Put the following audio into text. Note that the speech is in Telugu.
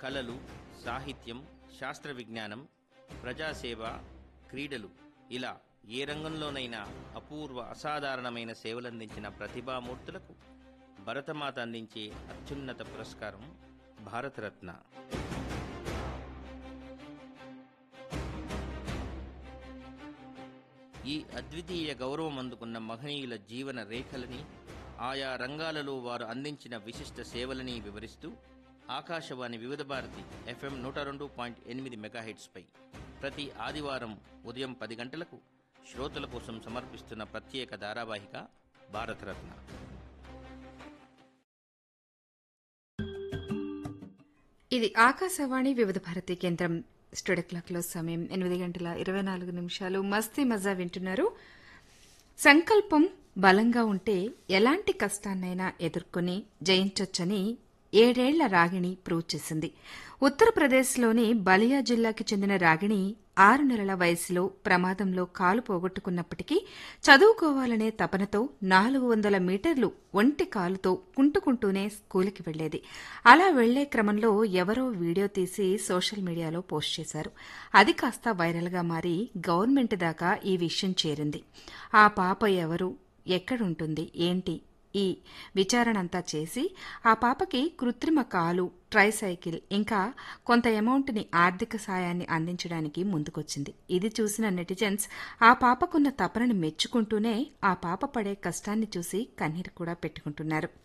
కళలు సాహిత్యం శాస్త్ర విజ్ఞానం ప్రజాసేవ క్రీడలు ఇలా ఏ రంగంలోనైనా అపూర్వ అసాధారణమైన సేవలందించిన ప్రతిభామూర్తులకు భరతమాత అందించే అత్యున్నత పురస్కారం భారతరత్న ఈ అద్వితీయ గౌరవం అందుకున్న మహనీయుల జీవన రేఖలని ఆయా రంగాలలో వారు అందించిన విశిష్ట సేవలని వివరిస్తూ ఆకాశవాణి వివిధ భారతి ఎఫ్ఎం నూట రెండు పాయింట్ ఎనిమిది మెగాహెట్స్పై ప్రతి ఆదివారం ఉదయం పది గంటలకు శ్రోతల కోసం సమర్పిస్తున్న ప్రత్యేక ధారావాహిక భారతరత్న ఇది ఆకాశవాణి వివిధ భారతి కేంద్రం స్టూడియో క్లాక్లో సమయం ఎనిమిది గంటల ఇరవై నాలుగు నిమిషాలు మస్తీ మజా వింటున్నారు సంకల్పం బలంగా ఉంటే ఎలాంటి కష్టాన్నైనా ఎదుర్కొని జయించొచ్చని ఏడేళ్ల రాగిణి ప్రూవ్ చేసింది ఉత్తరప్రదేశ్లోని బలియా జిల్లాకి చెందిన రాగిణి ఆరు నెలల వయసులో ప్రమాదంలో కాలు పోగొట్టుకున్నప్పటికీ చదువుకోవాలనే తపనతో నాలుగు వందల మీటర్లు ఒంటి కాలుతో కుంటుకుంటూనే స్కూలుకి వెళ్లేది అలా వెళ్లే క్రమంలో ఎవరో వీడియో తీసి సోషల్ మీడియాలో పోస్ట్ చేశారు అది కాస్త వైరల్గా మారి గవర్నమెంట్ దాకా ఈ విషయం చేరింది ఆ పాప ఎవరు ఎక్కడుంటుంది ఏంటి ఈ విచారణంతా చేసి ఆ పాపకి కృత్రిమ కాలు ట్రైసైకిల్ ఇంకా కొంత అమౌంట్ని ఆర్థిక సాయాన్ని అందించడానికి ముందుకొచ్చింది ఇది చూసిన నెటిజన్స్ ఆ పాపకున్న తపనను మెచ్చుకుంటూనే ఆ పాప పడే కష్టాన్ని చూసి కన్నీరు కూడా పెట్టుకుంటున్నారు